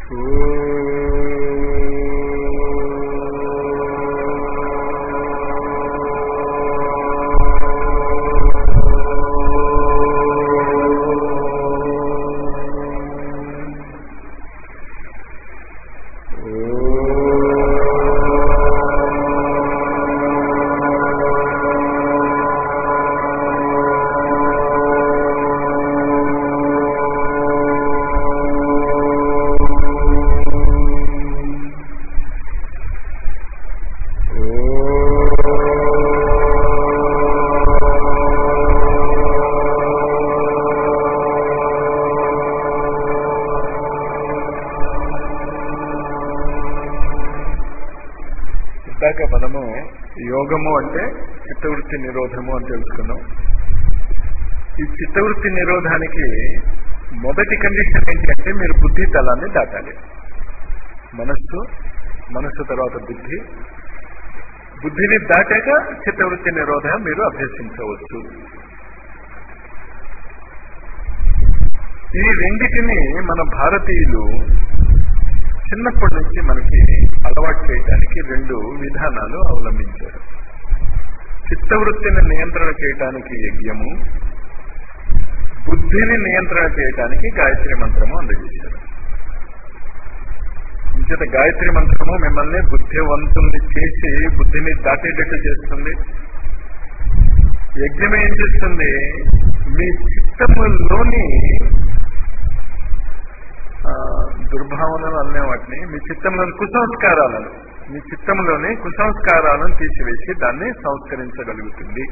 ఇందాక మనము యోగము అంటే చిత్తవృత్తి నిరోధము అని తెలుసుకున్నాం ఈ చిత్తవృత్తి నిరోధానికి మొదటి కండిషన్ ఏంటంటే మీరు బుద్ధి తలాన్ని దాటాలి మనస్సు మనస్సు తర్వాత బుద్ధి బుద్ధిని దాటాక చిత్తవృత్తి నిరోధం మీరు అభ్యసించవచ్చు ఈ రెండిటిని మన భారతీయులు చిన్నప్పటి నుంచి మనకి అలవాటు చేయడానికి రెండు విధానాలు అవలంబించారు చిత్తవృత్తిని నియంత్రణ చేయడానికి యజ్ఞము బుద్ధిని నియంత్రణ చేయడానికి గాయత్రి మంత్రము అందజేశారు ఇంచేత గాయత్రి మంత్రము మిమ్మల్ని బుద్ధివంతుల్ని చేసి బుద్ధిని దాటేటట్టు చేస్తుంది యజ్ఞం ఏం చేస్తుంది మీ చిత్తములోని దుర్భావనలు అనే వాటిని మీ చిత్తంలోని కుసంస్కారాలను మీ చిత్తంలోని కుసంస్కారాలను తీసివేసి దాన్ని సంస్కరించగలుగుతుంది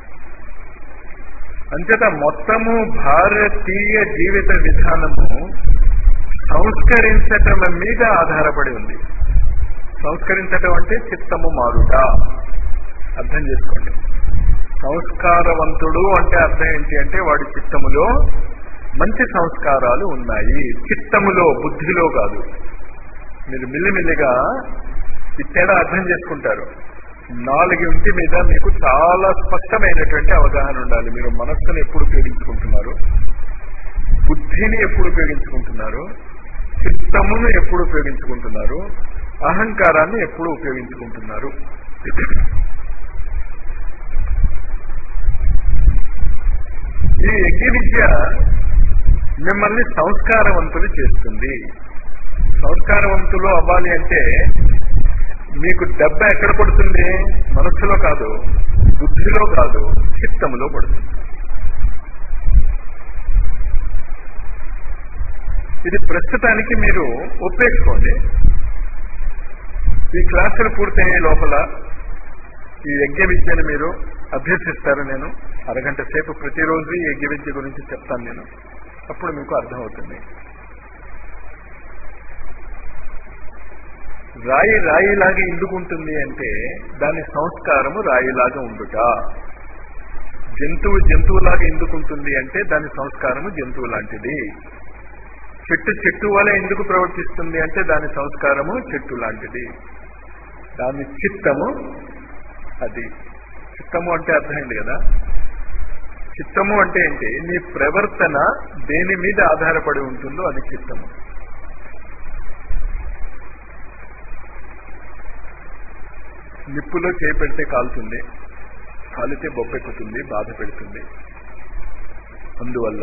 అంచేత మొత్తము భారతీయ జీవిత విధానము సంస్కరించటం మీద ఆధారపడి ఉంది సంస్కరించటం అంటే చిత్తము మారుట అర్థం చేసుకోండి సంస్కారవంతుడు అంటే అర్థం ఏంటి అంటే వాడి చిత్తములో మంచి సంస్కారాలు ఉన్నాయి చిత్తములో బుద్ధిలో కాదు మీరు మిల్లిమిల్లిగా ఈ తేడా అర్థం చేసుకుంటారు నాలుగింటి మీద మీకు చాలా స్పష్టమైనటువంటి అవగాహన ఉండాలి మీరు మనస్సును ఎప్పుడు ఉపయోగించుకుంటున్నారు బుద్ధిని ఎప్పుడు ఉపయోగించుకుంటున్నారు చిత్తమును ఎప్పుడు ఉపయోగించుకుంటున్నారు అహంకారాన్ని ఎప్పుడు ఉపయోగించుకుంటున్నారు ఈ యజ్ఞ విద్య మిమ్మల్ని సంస్కారవంతులు చేస్తుంది సంస్కారవంతులు అవ్వాలి అంటే మీకు దెబ్బ ఎక్కడ పడుతుంది మనస్సులో కాదు బుద్ధిలో కాదు చిత్తములో పడుతుంది ఇది ప్రస్తుతానికి మీరు ఒప్పేసుకోండి ఈ క్లాసులు పూర్తయ్యే లోపల ఈ యజ్ఞ విద్యను మీరు అభ్యసిస్తారు నేను అరగంట సేపు ప్రతిరోజు ఈ యజ్ఞ విద్య గురించి చెప్తాను నేను అప్పుడు మీకు అర్థమవుతుంది రాయి రాయిలాగా ఎందుకు ఉంటుంది అంటే దాని సంస్కారము రాయిలాగా ఉండుట జంతువు జంతువులాగా ఎందుకు ఉంటుంది అంటే దాని సంస్కారము జంతువు లాంటిది చెట్టు చెట్టు వల్ల ఎందుకు ప్రవర్తిస్తుంది అంటే దాని సంస్కారము చెట్టు లాంటిది దాని చిత్తము అది చిత్తము అంటే అర్థమైంది కదా చిత్తము అంటే ఏంటి నీ ప్రవర్తన దేని మీద ఆధారపడి ఉంటుందో అది చిత్తము నిప్పులో చేపెడితే కాలుతుంది కాలితే బొబ్బెక్కుతుంది బాధ పెడుతుంది అందువల్ల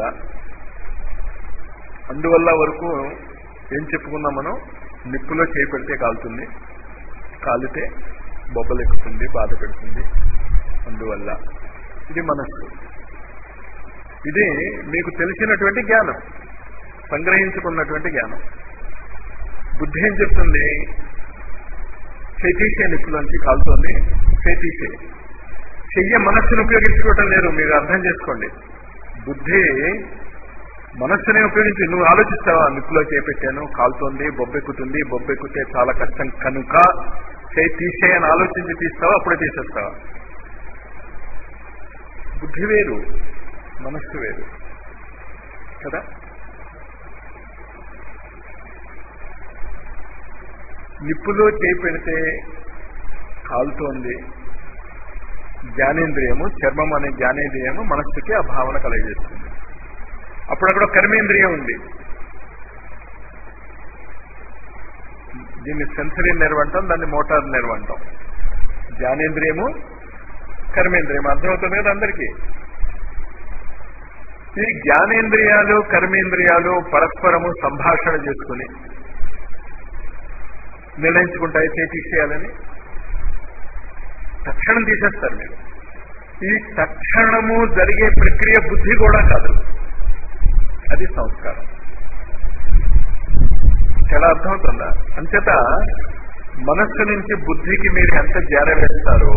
అందువల్ల వరకు ఏం చెప్పుకున్నాం మనం నిప్పులో చేయి పెడితే కాలుతుంది కాలితే బొబ్బలెక్కుతుంది బాధ పెడుతుంది అందువల్ల ఇది మనస్సు ఇది మీకు తెలిసినటువంటి జ్ఞానం సంగ్రహించుకున్నటువంటి జ్ఞానం బుద్ధి ఏం చెప్తుంది చేతీసే నిప్పులోంచి కాలుతోంది చేతీసే చెయ్య మనస్సును ఉపయోగించుకోవటం లేదు మీరు అర్థం చేసుకోండి బుద్ధి మనస్సునే ఉపయోగించి నువ్వు ఆలోచిస్తావా నిప్పులో చేపెట్టాను కాలుతోంది బొబ్బెక్కుతుంది బొబ్బెక్కితే చాలా కష్టం కనుక చేయి తీసేయని ఆలోచించి తీస్తావా అప్పుడే తీసేస్తావా బుద్ధి వేరు మనస్సు వేరు కదా నిప్పులో చేయి పెడితే కాలుతోంది జ్ఞానేంద్రియము చర్మం అనే జ్ఞానేంద్రియము మనస్సుకి ఆ భావన కలగజేస్తుంది అప్పుడు అక్కడ కర్మేంద్రియం ఉంది దీన్ని సెన్సరీ నెర్వ్ అంటాం దాన్ని మోటార్ నెర్వ్ అంటాం జ్ఞానేంద్రియము కర్మేంద్రియం అర్థమవుతుంది కదా అందరికీ ఈ జ్ఞానేంద్రియాలు కర్మేంద్రియాలు పరస్పరము సంభాషణ చేసుకుని నిర్ణయించుకుంటాయి చేసేయాలని తక్షణం తీసేస్తారు మీరు ఈ తక్షణము జరిగే ప్రక్రియ బుద్ధి కూడా కాదు అది సంస్కారం చాలా అర్థమవుతుందా అంచేత మనస్సు నుంచి బుద్ధికి మీరు ఎంత చేరవేస్తారో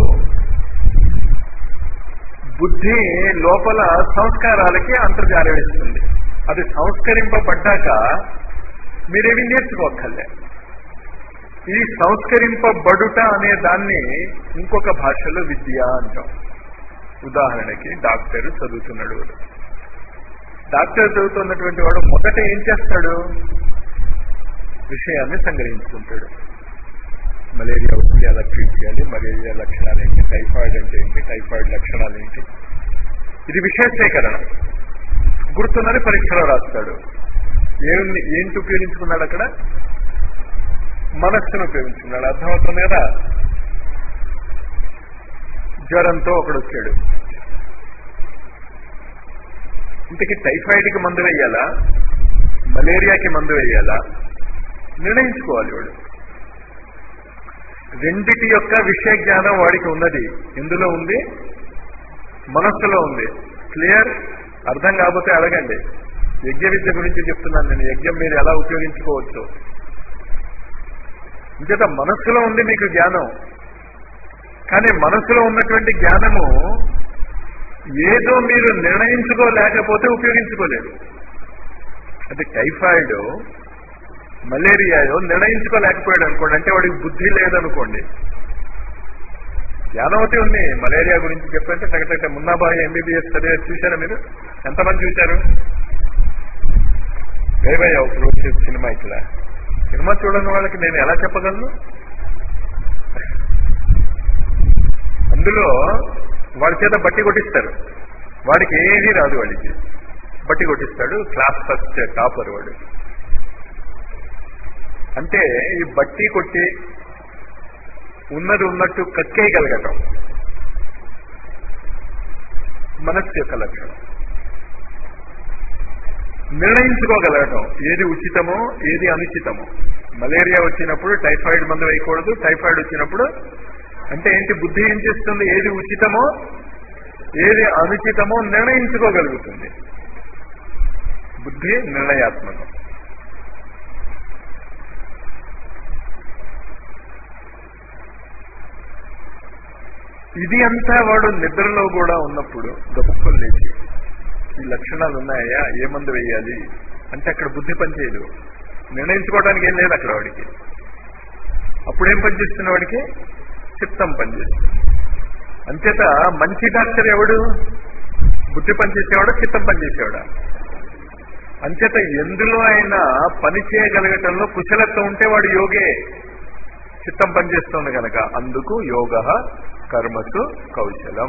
బుద్ధి లోపల సంస్కారాలకి అంతర్జారవేస్తుంది అది సంస్కరింపబడ్డాక మీరేమి నేర్చుకోక్కర్లే ఈ సంస్కరింపబడుట అనే దాన్ని ఇంకొక భాషలో విద్య అంటాం ఉదాహరణకి డాక్టర్ చదువుతున్నాడు వాడు డాక్టర్ చదువుతున్నటువంటి వాడు మొదట ఏం చేస్తాడు విషయాన్ని సంగ్రహించుకుంటాడు మలేరియా వస్తే ఎలా ట్రీట్ చేయాలి మలేరియా లక్షణాలు ఏంటి టైఫాయిడ్ అంటే ఏంటి టైఫాయిడ్ లక్షణాలు ఏంటి ఇది విషయ సేకరణ గుర్తున్నది పరీక్షలో రాస్తాడు ఏం ఏంటి ఉపయోగించుకున్నాడు అక్కడ మనస్సును ఉపయోగించుకున్నాడు అర్థమవుతుంది కదా జ్వరంతో ఒకడు వచ్చాడు ఇంతకీ టైఫాయిడ్కి మందు వేయాలా మలేరియాకి మందు వేయాలా నిర్ణయించుకోవాలి వాడు రెండిటి యొక్క విషయ జ్ఞానం వాడికి ఉన్నది ఎందులో ఉంది మనస్సులో ఉంది క్లియర్ అర్థం కాకపోతే అడగండి యజ్ఞ విద్య గురించి చెప్తున్నాను నేను యజ్ఞం మీరు ఎలా ఉపయోగించుకోవచ్చు ఇంచేత మనస్సులో ఉంది మీకు జ్ఞానం కానీ మనస్సులో ఉన్నటువంటి జ్ఞానము ఏదో మీరు నిర్ణయించుకోలేకపోతే ఉపయోగించుకోలేరు అది టైఫాయిడ్ మలేరియాయో నిర్ణయించుకోలేకపోయాడు అనుకోండి అంటే వాడికి బుద్ధి లేదనుకోండి జ్ఞానవతి ఉంది మలేరియా గురించి చెప్పంటే తగ్గట్ట మున్నాబాయి ఎంబీబీఎస్ చదివే చూశారా మీరు ఎంతమంది చూశారు వేవయ్య ఒక రోజు సినిమా ఇక్కడ సినిమా చూడని వాళ్ళకి నేను ఎలా చెప్పగలను అందులో వాడి చేత బట్టి కొట్టిస్తారు వాడికి ఏది రాదు వాడికి బట్టి కొట్టిస్తాడు క్లాస్ ఫస్ట్ టాపర్ వాడు అంటే ఈ బట్టి కొట్టి ఉన్నది ఉన్నట్టు కక్కేయగలగటం మనస్సు యొక్క లక్షణం నిర్ణయించుకోగలగటం ఏది ఉచితమో ఏది అనుచితమో మలేరియా వచ్చినప్పుడు టైఫాయిడ్ మందు వేయకూడదు టైఫాయిడ్ వచ్చినప్పుడు అంటే ఏంటి బుద్ధి ఏం చేస్తుంది ఏది ఉచితమో ఏది అనుచితమో నిర్ణయించుకోగలుగుతుంది బుద్ధి నిర్ణయాత్మకం ఇది అంతా వాడు నిద్రలో కూడా ఉన్నప్పుడు గొప్పలు లేచి ఈ లక్షణాలు ఉన్నాయా ఏ మందు వేయాలి అంటే అక్కడ బుద్ధి పనిచేయదు నిర్ణయించుకోవడానికి ఏం లేదు అక్కడ వాడికి అప్పుడేం పనిచేస్తున్న వాడికి చిత్తం పనిచేస్తుంది అంచేత మంచి డాక్టర్ ఎవడు బుద్ధి పనిచేసేవాడా చిత్తం పనిచేసేవాడా అంచేత ఎందులో అయినా పని చేయగలగటంలో కుశలత్వం ఉంటే వాడు యోగే చిత్తం పనిచేస్తుంది కనుక అందుకు యోగ కర్మసు కౌశలం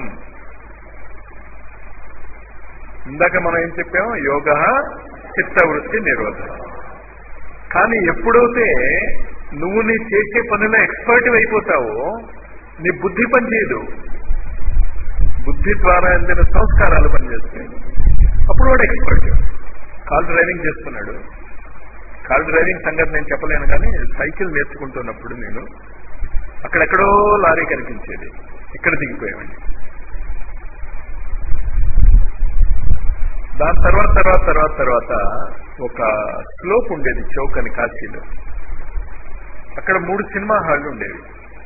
ఇందాక మనం ఏం చెప్పాం యోగ చిత్తవృత్తి నిరోధం కానీ ఎప్పుడైతే నువ్వు నీ చేసే పనిలో ఎక్స్పర్ట్ అయిపోతావో నీ బుద్ధి పనిచేయదు బుద్ధి ద్వారా అందిన సంస్కారాలు పనిచేస్తాయి అప్పుడు వాడు ఎక్స్పర్ట్ కార్ డ్రైవింగ్ చేస్తున్నాడు కార్ డ్రైవింగ్ సంగతి నేను చెప్పలేను కానీ సైకిల్ నేర్చుకుంటున్నప్పుడు నేను అక్కడెక్కడో లారీ కనిపించేది ఇక్కడ దిగిపోయామండి దాని తర్వాత తర్వాత తర్వాత తర్వాత ఒక స్లోప్ ఉండేది చౌక్ అని కాశీలో అక్కడ మూడు సినిమా హాళ్ళు ఉండేవి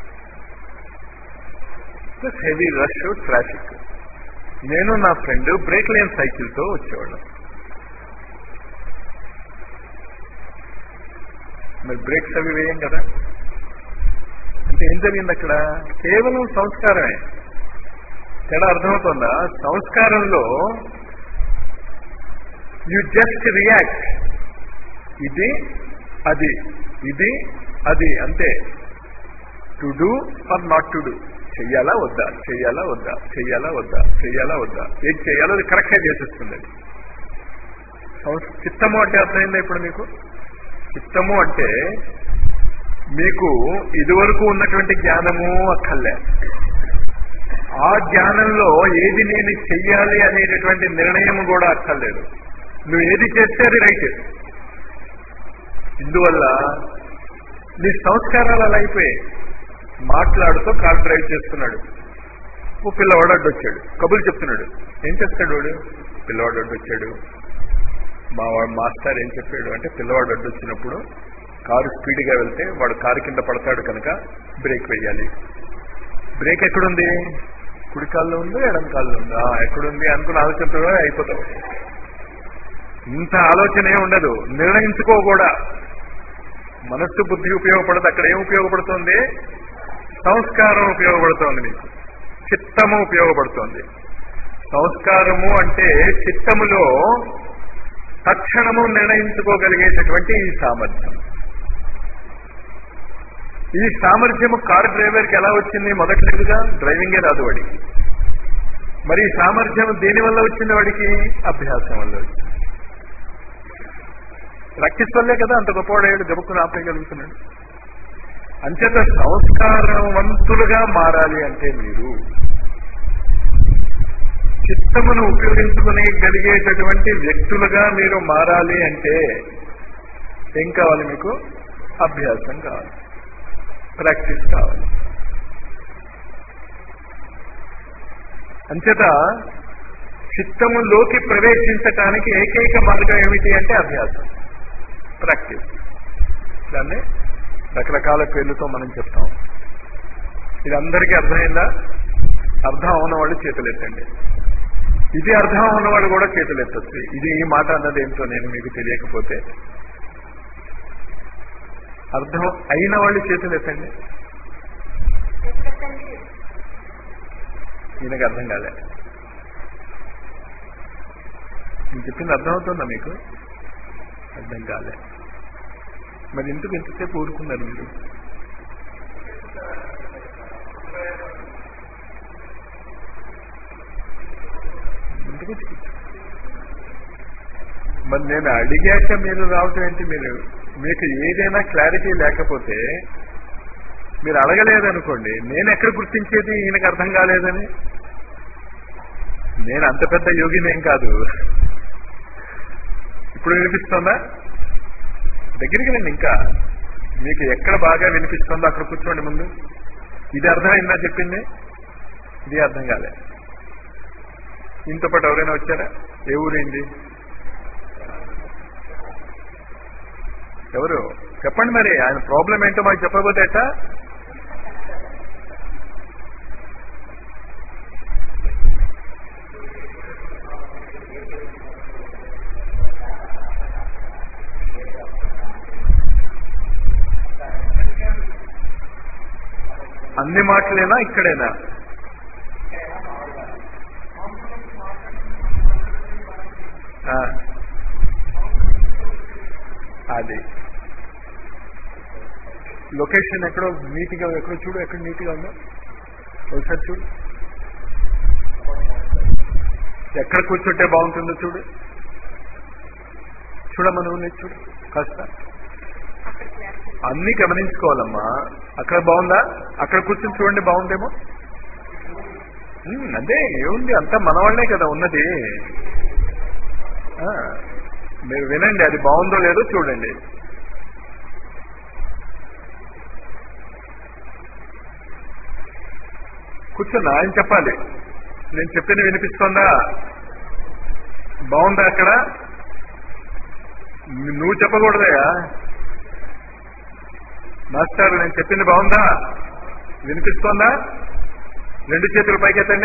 ప్లస్ హెవీ రష్ ట్రాఫిక్ నేను నా ఫ్రెండ్ బ్రేక్ లేన్ సైకిల్తో వచ్చేవాళ్ళం మరి బ్రేక్స్ అవి వేయం కదా అంటే ఏం జరిగింది అక్కడ కేవలం సంస్కారమే తేడా అర్థమవుతుందా సంస్కారంలో యు జస్ట్ రియాక్ట్ ఇది అది ఇది అది అంతే to do or not to do చెయ్యాలా వద్దా చెయ్యాలా వద్దా చెయ్యాలా వద్దా చెయ్యాలా వద్దా ఏది చేయాలో అది కరెక్ట్గా చేసేస్తుంది అది చిత్తము అంటే అర్థమైందా ఇప్పుడు మీకు చిత్తము అంటే మీకు ఇదివరకు ఉన్నటువంటి జ్ఞానము అక్కర్లే ఆ జ్ఞానంలో ఏది నేను చెయ్యాలి అనేటటువంటి నిర్ణయం కూడా అక్కర్లేదు నువ్వు ఏది చేస్తే అది రైట్ ఇందువల్ల నీ సంస్కారాలు అలా అయిపోయాయి మాట్లాడుతూ కార్ డ్రైవ్ చేస్తున్నాడు ఓ పిల్లవాడు అడ్డొచ్చాడు కబుర్లు చెప్తున్నాడు ఏం చేస్తాడు వాడు పిల్లవాడు అడ్డొచ్చాడు మా వాడు మాస్టర్ ఏం చెప్పాడు అంటే పిల్లవాడు అడ్డొచ్చినప్పుడు కారు స్పీడ్గా వెళ్తే వాడు కారు కింద పడతాడు కనుక బ్రేక్ వేయాలి బ్రేక్ ఎక్కడుంది కుడి కాల్లో ఉందో ఎడం కాల్లో ఉందా ఎక్కడుంది అనుకున్న ఆలోచనతో అయిపోతావు ఇంత ఆలోచనే ఉండదు నిర్ణయించుకో కూడా మనస్సు బుద్ధి ఉపయోగపడదు అక్కడ ఏం ఉపయోగపడుతుంది సంస్కారం ఉపయోగపడుతోంది మీకు చిత్తము ఉపయోగపడుతోంది సంస్కారము అంటే చిత్తములో తక్షణము నిర్ణయించుకోగలిగేటటువంటి ఈ సామర్థ్యం ఈ సామర్థ్యము కార్ డ్రైవర్కి ఎలా వచ్చింది మొదట్లేదుగా డ్రైవింగే రాదు వాడికి మరి ఈ సామర్థ్యం దేని వల్ల వచ్చింది వాడికి అభ్యాసం వల్ల వచ్చింది ప్రాక్టీస్ వల్లే కదా అంత గొప్పవాడేడు గబుక్కుని ఆపేయగలుగుతున్నాడు అంచేత సంస్కారవంతులుగా మారాలి అంటే మీరు చిత్తమును ఉపయోగించుకునే గలిగేటటువంటి వ్యక్తులుగా మీరు మారాలి అంటే ఏం కావాలి మీకు అభ్యాసం కావాలి ప్రాక్టీస్ కావాలి అంచేత చిత్తములోకి ప్రవేశించటానికి ఏకైక మార్గం ఏమిటి అంటే అభ్యాసం ప్రాక్టీస్ దాన్ని రకరకాల పేర్లతో మనం చెప్తాం ఇది అందరికీ అర్థమైందా అర్థం అవున వాళ్ళు చేతులెత్తండి ఇది అర్థం ఉన్నవాడు కూడా చేతులెత్తచ్చు ఇది ఈ మాట అన్నది ఏంటో నేను మీకు తెలియకపోతే అర్థం అయిన వాళ్ళు చేతులెత్తండి ఈయనకు అర్థం కాలే నేను చెప్పింది అర్థమవుతుందా మీకు అర్థం కాలే మరి ఎందుకు ఎంతసేపు ఊరుకున్నారు మీరు ఎందుకు మరి నేను అడిగాక మీరు రావటం ఏంటి మీరు మీకు ఏదైనా క్లారిటీ లేకపోతే మీరు అడగలేదనుకోండి నేను ఎక్కడ గుర్తించేది ఈయనకు అర్థం కాలేదని నేను అంత పెద్ద యోగినేం కాదు ఇప్పుడు వినిపిస్తుందా దగ్గరికి రండి ఇంకా మీకు ఎక్కడ బాగా వినిపిస్తుందో అక్కడ కూర్చోండి ముందు ఇది అర్థమైందా చెప్పింది ఇది అర్థం కాలే ఇంత పాటు ఎవరైనా వచ్చారా ఏ ఊరేంది ఎవరు చెప్పండి మరి ఆయన ప్రాబ్లం ఏంటో మాకు చెప్పకపోతే ఎట్టా అన్ని మాటలేనా ఇక్కడేనా ఆ. అది లొకేషన్ ఎక్కడో నీట్గా ఎక్కడో చూడు ఎక్కడ నీట్గా ఉందో ఒకసారి చూడు ఎక్కడ కూర్చుంటే బాగుంటుందో చూడు చూడమ్మా నువ్వు నేను చూడు కాస్త అన్ని గమనించుకోవాలమ్మా అక్కడ బాగుందా అక్కడ కూర్చొని చూడండి బాగుందేమో ఉమ్, అదే ఏముంది అంతా మన వాళ్ళే కదా ఉన్నది ఆ, మీరు వినండి అది బాగుందో లేదో చూడండి కూర్చున్నా ఆయన చెప్పాలి నేను చెప్పింది వినిపిస్తుందా బాగుందా అక్కడ నువ్వు చెప్పకూడదయా మాస్టర్ నేను చెప్పింది బాగుందా వినిపిస్తోందా రెండు చేతులు పైకెత్తండి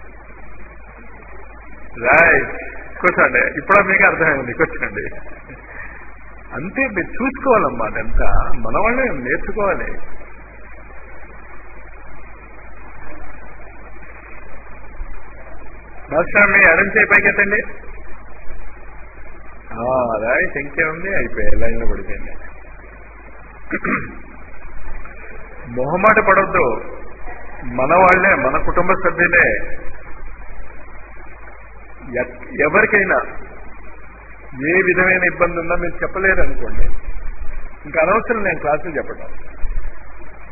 రైట్ కూర్చోండి ఇప్పుడు మీకు అర్థమైంది కూర్చోండి అంతే మీరు చూసుకోవాలమ్మా అదంతా మన వాళ్ళే నేర్చుకోవాలి మాస్టర్ మీ ఎడం చేయి పైకెత్తండి రైట్ ఇంకేముంది అయిపోయాయి లైన్లో పడిపోయింది మొహమాట పడొద్దు మన వాళ్ళే మన కుటుంబ సభ్యులే ఎక్- ఎవరికైనా ఏ విధమైన ఇబ్బంది ఉన్నా మీరు చెప్పలేరు అనుకోండి ఇంకా అనవసరం నేను క్లాసులు చెప్పడం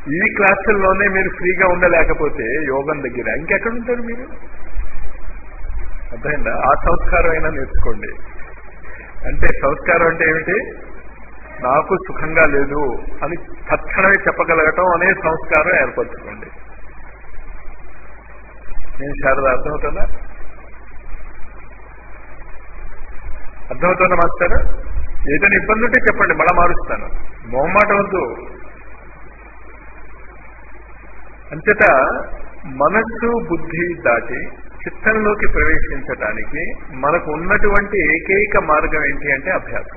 ఈ క్లాసుల్లోనే మీరు ఫ్రీగా ఉండలేకపోతే యోగం దగ్గర ఇంకెక్కడ ఉంటారు మీరు అర్థమైందా ఆ సంస్కారం అయినా నేర్చుకోండి అంటే సంస్కారం అంటే ఏమిటి నాకు సుఖంగా లేదు అని తక్షణమే చెప్పగలగటం అనే సంస్కారం ఏర్పరచుకోండి నేను శారద అర్థమవుతుందా అర్థమవుతుందా మాస్టర్ ఏదైనా ఇబ్బంది ఉంటే చెప్పండి మళ్ళా మారుస్తాను మొహమాట వద్దు అంచేత మనస్సు బుద్ధి దాటి చిత్తంలోకి ప్రవేశించడానికి మనకు ఉన్నటువంటి ఏకైక మార్గం ఏంటి అంటే అభ్యాసం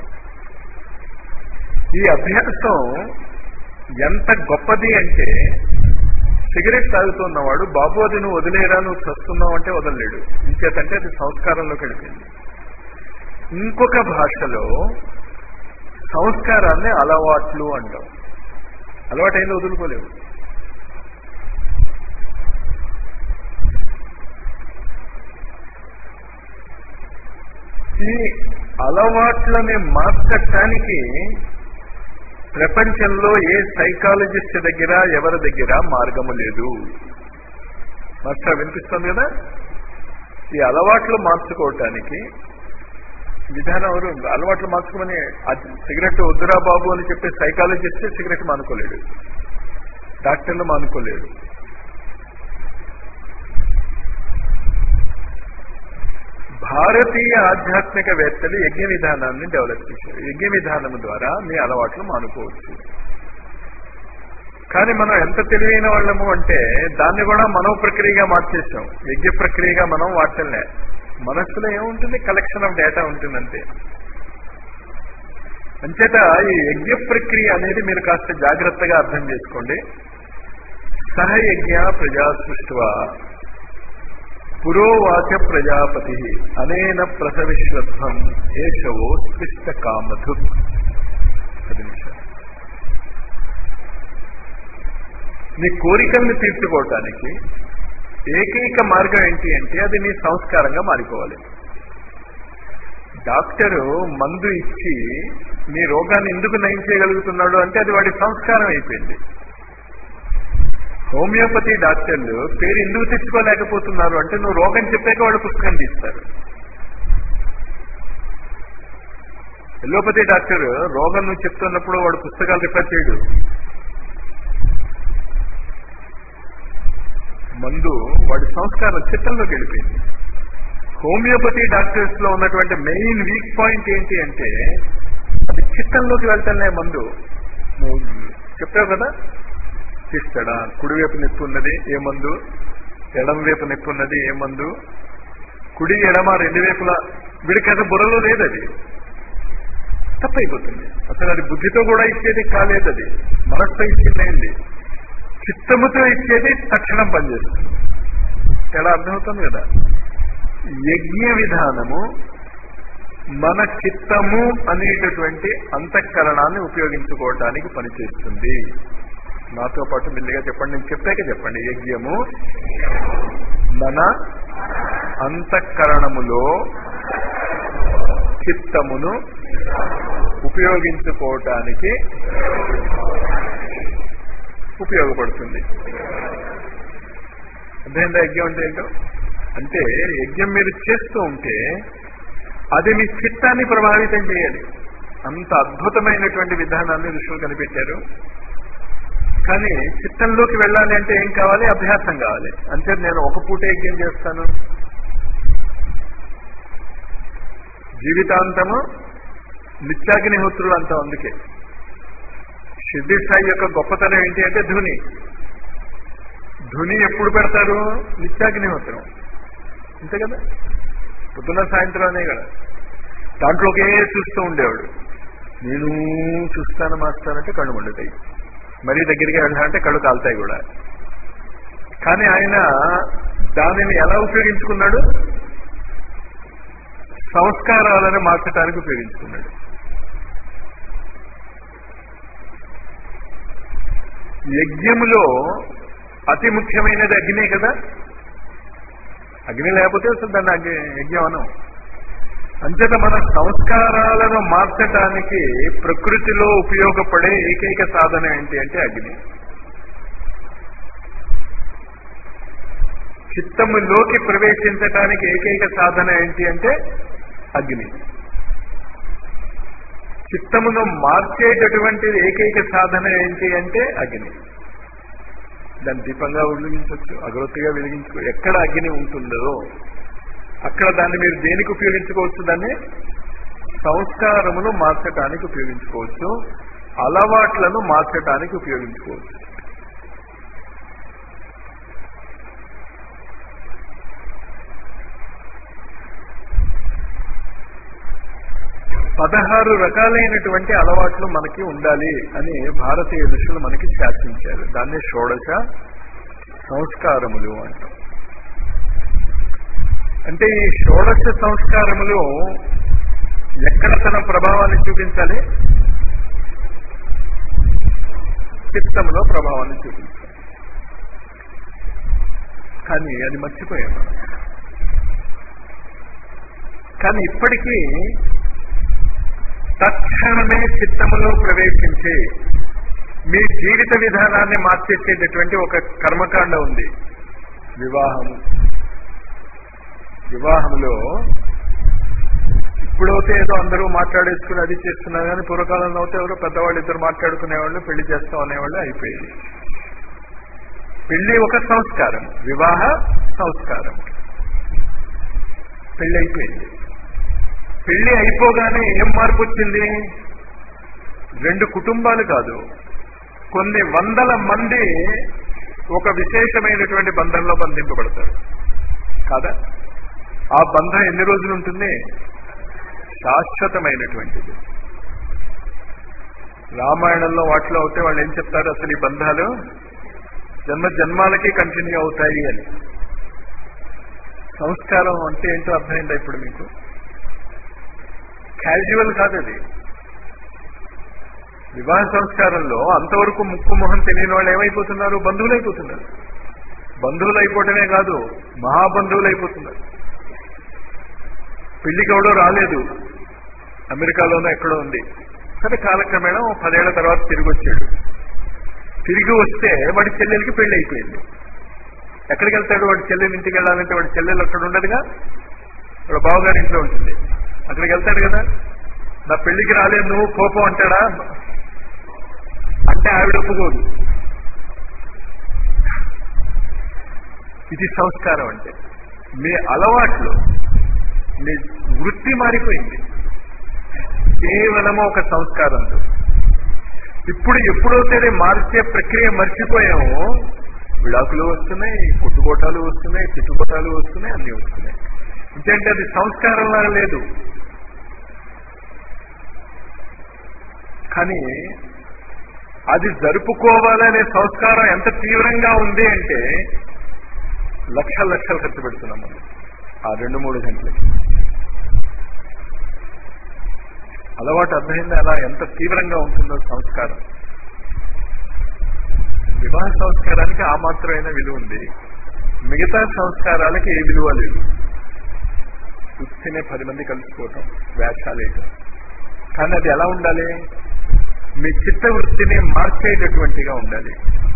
ఈ అభ్యాసం ఎంత గొప్పది అంటే సిగరెట్ తాగుతున్నవాడు బాబు అది నువ్వు వదిలేరా నువ్వు చస్తున్నావు అంటే వదలలేడు ఇంకేతంటే అది సంస్కారంలోకి వెళ్ళిపోయింది ఇంకొక భాషలో సంస్కారాన్ని అలవాట్లు అంటాం అలవాటైంది వదులుకోలేవు ఈ అలవాట్లని మార్చటానికి ప్రపంచంలో ఏ సైకాలజిస్ట్ దగ్గర ఎవరి దగ్గర మార్గము లేదు మాస్టర్ వినిపిస్తుంది కదా ఈ అలవాట్లు మార్చుకోవటానికి విధానం ఎవరు అలవాట్లు మార్చుకోమని అది సిగరెట్ వద్దురా బాబు అని చెప్పే సైకాలజిస్ట్ సిగరెట్ మానుకోలేడు డాక్టర్లు మానుకోలేడు భారతీయ ఆధ్యాత్మికవేత్తలు యజ్ఞ విధానాన్ని డెవలప్ చేశారు యజ్ఞ విధానం ద్వారా మీ అలవాట్లు మానుకోవచ్చు కానీ మనం ఎంత తెలివైన వాళ్ళము అంటే దాన్ని కూడా మనో ప్రక్రియగా మార్చేసాం యజ్ఞ ప్రక్రియగా మనం వాడటంలే మనస్సులో ఏముంటుంది కలెక్షన్ ఆఫ్ డేటా ఉంటుందంతే అంచేత ఈ యజ్ఞ ప్రక్రియ అనేది మీరు కాస్త జాగ్రత్తగా అర్థం చేసుకోండి సహయజ్ఞ ప్రజా సృష్టివా పురోవాచ ప్రజాపతి అనేన ప్రసవిశ్వత్వం ఏషవో స్పృష్ట కామధు పది నిమిషాలు నీ కోరికల్ని తీర్చుకోవటానికి ఏకైక మార్గం ఏంటి అంటే అది నీ సంస్కారంగా మారిపోవాలి డాక్టరు మందు ఇచ్చి నీ రోగాన్ని ఎందుకు నయం చేయగలుగుతున్నాడు అంటే అది వాడి సంస్కారం అయిపోయింది హోమియోపతి డాక్టర్లు పేరు ఎందుకు తెచ్చుకోలేకపోతున్నారు అంటే నువ్వు రోగం చెప్పాక వాళ్ళు పుస్తకం తీస్తారు ఎల్లోపతి డాక్టర్ రోగం నువ్వు చెప్తున్నప్పుడు వాడు పుస్తకాలు రిఫర్ చేయడు మందు వాడి సంస్కారం చిత్తంలోకి వెళ్ళిపోయింది హోమియోపతి డాక్టర్స్ లో ఉన్నటువంటి మెయిన్ వీక్ పాయింట్ ఏంటి అంటే అది చిత్తంలోకి వెళ్తానే మందు నువ్వు చెప్పావు కదా తీస్తాడా కుడివైపు నొప్పి ఉన్నది ఏ మందు ఎడం వైపు నొప్పి ఉన్నది ఏ మందు కుడి ఎడమ రెండు వైపులా వీడికైతే బుర్రలో లేదు అది తప్పైపోతుంది అసలు అది బుద్ధితో కూడా ఇచ్చేది కాలేదు అది మనస్తో ఇచ్చింది చిత్తముతో ఇచ్చేది తక్షణం పనిచేస్తుంది ఎలా అర్థమవుతుంది కదా యజ్ఞ విధానము మన చిత్తము అనేటటువంటి అంతఃకరణాన్ని ఉపయోగించుకోవటానికి పనిచేస్తుంది నాతో పాటు మెల్లిగా చెప్పండి నేను చెప్పాక చెప్పండి యజ్ఞము మన అంతఃకరణములో చిత్తమును ఉపయోగించుకోవటానికి ఉపయోగపడుతుంది అర్థమైందా యజ్ఞం అంటే ఏంటో అంటే యజ్ఞం మీరు చేస్తూ ఉంటే అది మీ చిత్తాన్ని ప్రభావితం చేయాలి అంత అద్భుతమైనటువంటి విధానాన్ని ఋషులు కనిపెట్టారు కానీ చిత్తంలోకి వెళ్ళాలి అంటే ఏం కావాలి అభ్యాసం కావాలి అంటే నేను ఒక పూట యజ్ఞం చేస్తాను జీవితాంతము నిత్యాగ్నిహోత్రులు అంటాం అందుకే సిద్ధి సాయి యొక్క గొప్పతనం ఏంటి అంటే ధుని ధుని ఎప్పుడు పెడతారు నిత్యాగ్నిహోత్రం అంతే కదా పొద్దున్న సాయంత్రం అనే కదా దాంట్లోకే చూస్తూ ఉండేవాడు నేను చూస్తాను మాస్టర్ అంటే కళ్ళు మండుతాయి మరీ దగ్గరికి వెళ్ళాలంటే కళ్ళు కాలుతాయి కూడా కానీ ఆయన దానిని ఎలా ఉపయోగించుకున్నాడు సంస్కారాలను మార్చడానికి ఉపయోగించుకున్నాడు యజ్ఞములో అతి ముఖ్యమైనది అగ్నే కదా అగ్ని లేకపోతే అసలు దాన్ని అగ్ని యజ్ఞం అనం అంచేత మన సంస్కారాలను మార్చటానికి ప్రకృతిలో ఉపయోగపడే ఏకైక సాధన ఏంటి అంటే అగ్ని చిత్తములోకి ప్రవేశించటానికి ఏకైక సాధన ఏంటి అంటే అగ్ని చిత్తమును మార్చేటటువంటి ఏకైక సాధన ఏంటి అంటే అగ్ని దాన్ని దీపంగా వెలిగించవచ్చు అగరొత్తిగా వెలిగించుకో ఎక్కడ అగ్ని ఉంటుందో అక్కడ దాన్ని మీరు దేనికి ఉపయోగించుకోవచ్చు దాన్ని సంస్కారమును మార్చటానికి ఉపయోగించుకోవచ్చు అలవాట్లను మార్చటానికి ఉపయోగించుకోవచ్చు పదహారు రకాలైనటువంటి అలవాట్లు మనకి ఉండాలి అని భారతీయ ఋషులు మనకి శాసించారు దాన్ని షోడశ సంస్కారములు అంటాం అంటే ఈ షోడశ సంస్కారములు ఎక్కడ తన ప్రభావాన్ని చూపించాలి చిత్తంలో ప్రభావాన్ని చూపించాలి కానీ అది మర్చిపోయాం మనం కానీ ఇప్పటికీ తక్షణమే చిత్తములో ప్రవేశించి మీ జీవిత విధానాన్ని మార్చేసేటటువంటి ఒక కర్మకాండ ఉంది వివాహము వివాహంలో ఇప్పుడైతే ఏదో అందరూ మాట్లాడేసుకుని అది చేస్తున్నారు కానీ పూర్వకాలంలో అయితే ఎవరో పెద్దవాళ్ళు ఇద్దరు మాట్లాడుకునేవాళ్ళు పెళ్లి చేస్తాం అనేవాళ్ళు అయిపోయేది పెళ్లి ఒక సంస్కారం వివాహ సంస్కారం పెళ్లి అయిపోయింది పెళ్లి అయిపోగానే ఏం మార్పు వచ్చింది రెండు కుటుంబాలు కాదు కొన్ని వందల మంది ఒక విశేషమైనటువంటి బంధంలో బంధింపబడతారు కాదా ఆ బంధం ఎన్ని రోజులు ఉంటుంది శాశ్వతమైనటువంటిది రామాయణంలో వాటిలో అయితే వాళ్ళు ఏం చెప్తారు అసలు ఈ బంధాలు జన్మ జన్మాలకి కంటిన్యూ అవుతాయి అని సంస్కారం అంటే ఏంటో అర్థమైందా ఇప్పుడు మీకు క్యాజువల్ కాదు అది వివాహ సంస్కారంలో అంతవరకు ముక్కు మొహం తెలియని వాళ్ళు ఏమైపోతున్నారు బంధువులు అయిపోతున్నారు బంధువులు అయిపోవటమే కాదు మహాబంధువులు అయిపోతున్నారు పెళ్లికి ఎవడో రాలేదు అమెరికాలోనో ఎక్కడో ఉంది సరే కాలక్రమేణా ఓ పదేళ్ల తర్వాత తిరిగి వచ్చాడు తిరిగి వస్తే వాడి చెల్లెలకి పెళ్లి అయిపోయింది ఎక్కడికి వెళ్తాడు వాడి చెల్లెలు ఇంటికి వెళ్ళాలంటే వాడి చెల్లెలు అక్కడ ఉండదుగా వాడు బావగారి ఇంట్లో ఉంటుంది అక్కడికి వెళ్తాడు కదా నా పెళ్లికి రాలేదు నువ్వు కోపం అంటాడా అంటే ఆవిడ ఒప్పుకోదు ఇది సంస్కారం అంటే మీ అలవాట్లు మీ వృత్తి మారిపోయింది కేవలము ఒక సంస్కారంతో ఇప్పుడు ఎప్పుడైతే మార్చే ప్రక్రియ మర్చిపోయామో విడాకులు వస్తున్నాయి కొట్టుకోటాలు వస్తున్నాయి తిట్టుకోటాలు వస్తున్నాయి అన్ని వస్తున్నాయి ఎందుకంటే అది సంస్కారంలాగా లేదు కానీ అది జరుపుకోవాలనే సంస్కారం ఎంత తీవ్రంగా ఉంది అంటే లక్షల లక్షలు ఖర్చు పెడుతున్నాం మనం ఆ రెండు మూడు గంటలకి అలవాటు అర్థమైంది అలా ఎంత తీవ్రంగా ఉంటుందో సంస్కారం వివాహ సంస్కారానికి ఆ మాత్రమైన విలువ ఉంది మిగతా సంస్కారాలకి ఏ విలువ లేదు కూర్చునే పది మంది కలుసుకోవటం వేషాలు వేయటం కానీ అది ఎలా ఉండాలి మీ చిత్త వృత్తిని మార్చేటటువంటిగా ఉండాలి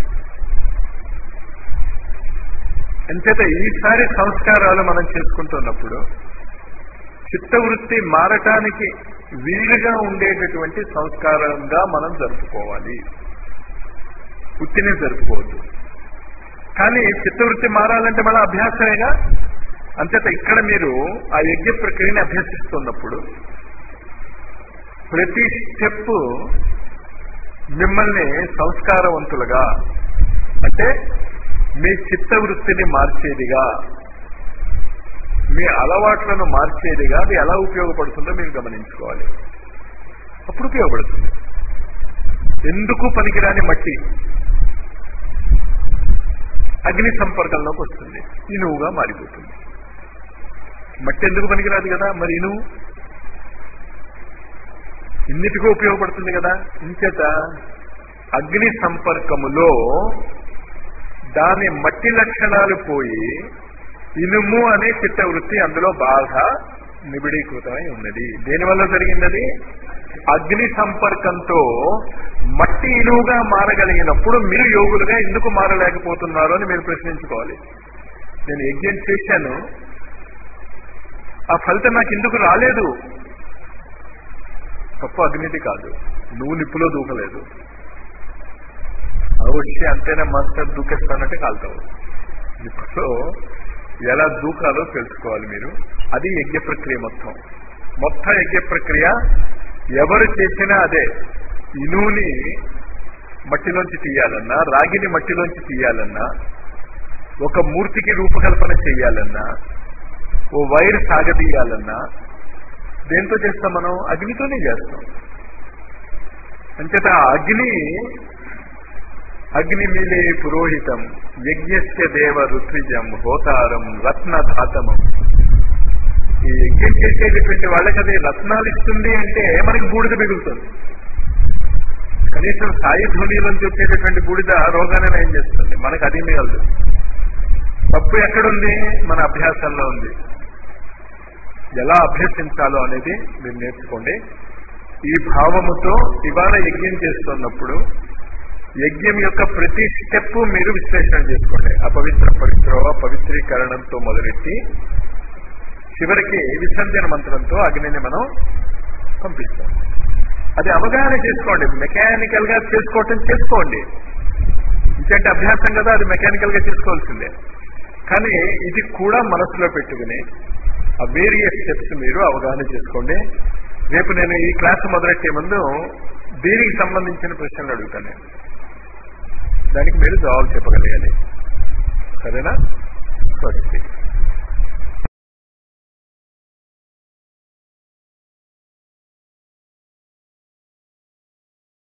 అంచేత ఈసారి సంస్కారాలు మనం చేసుకుంటున్నప్పుడు చిత్తవృత్తి మారటానికి వీలుగా ఉండేటటువంటి సంస్కారంగా మనం జరుపుకోవాలి వృత్తినే జరుపుకోవద్దు కానీ చిత్తవృత్తి మారాలంటే మన అభ్యాసమేగా అంచేత ఇక్కడ మీరు ఆ యజ్ఞ ప్రక్రియని అభ్యసిస్తున్నప్పుడు ప్రతి స్టెప్ మిమ్మల్ని సంస్కారవంతులుగా అంటే మీ చిత్తవృత్తిని మార్చేదిగా మీ అలవాట్లను మార్చేదిగా అది ఎలా ఉపయోగపడుతుందో మీరు గమనించుకోవాలి అప్పుడు ఉపయోగపడుతుంది ఎందుకు పనికిరాని మట్టి అగ్ని సంపర్కంలోకి వస్తుంది ఇనువుగా మారిపోతుంది మట్టి ఎందుకు పనికిరాదు కదా మరి ఇనువు ఇన్నిటికీ ఉపయోగపడుతుంది కదా ఇంచేత అగ్ని సంపర్కములో దాని మట్టి లక్షణాలు పోయి ఇనుము అనే చిత్తవృత్తి అందులో బాగా నిబిడీకృతమై ఉన్నది దేనివల్ల జరిగింది అగ్ని సంపర్కంతో మట్టి ఇనువుగా మారగలిగినప్పుడు మీరు యోగులుగా ఎందుకు మారలేకపోతున్నారు అని మీరు ప్రశ్నించుకోవాలి నేను యజ్ఞం చేశాను ఆ ఫలితం నాకు ఎందుకు రాలేదు తప్పు అగ్నిది కాదు నువ్వు నిప్పులో దూకలేదు వచ్చి అంతేనా మాస్టర్ దూకేస్తానంటే కాలుతావు నిప్పులో ఎలా దూకాలో తెలుసుకోవాలి మీరు అది యజ్ఞ ప్రక్రియ మొత్తం మొత్తం యజ్ఞ ప్రక్రియ ఎవరు చేసినా అదే ఇనువుని మట్టిలోంచి తీయాలన్నా రాగిని మట్టిలోంచి తీయాలన్నా ఒక మూర్తికి రూపకల్పన చేయాలన్నా ఓ వైర్ సాగదీయాలన్నా దేంతో చేస్తాం మనం అగ్నితోనే చేస్తాం అంచేత ఆ అగ్ని అగ్నిమిలే పురోహితం యజ్ఞస్య దేవ ఋత్విజం హోతారం రత్నధాతమం ఈ యజ్ఞం చేసేటటువంటి వాళ్ళకి అది రత్నాలు ఇస్తుంది అంటే మనకి బూడిద మిగులుతుంది కనీసం సాయి ధ్వనిలోంచి వచ్చేటటువంటి బూడిద రోగాన్ని నయం చేస్తుంది మనకు అది మిగలదు తప్పు ఎక్కడుంది మన అభ్యాసంలో ఉంది ఎలా అభ్యసించాలో అనేది మీరు నేర్చుకోండి ఈ భావముతో ఇవాళ యజ్ఞం చేస్తున్నప్పుడు యజ్ఞం యొక్క ప్రతి స్టెప్ మీరు విశ్లేషణ చేసుకోండి అపవిత్ర పవిత్ర పవిత్రీకరణంతో మొదలెట్టి చివరికి విసర్జన మంత్రంతో అగ్నిని మనం పంపిస్తాం అది అవగాహన చేసుకోండి మెకానికల్ గా చేసుకోవటం చేసుకోండి ఇంకంటే అభ్యాసం కదా అది మెకానికల్ గా చేసుకోవాల్సిందే కానీ ఇది కూడా మనసులో పెట్టుకుని ఆ వేరియస్ స్టెప్స్ మీరు అవగాహన చేసుకోండి రేపు నేను ఈ క్లాస్ మొదలెట్టే ముందు దీనికి సంబంధించిన ప్రశ్నలు అడుగుతాను నేను దానికి మీరు జవాబు చెప్పగలగాలి సరేనా స్వస్తి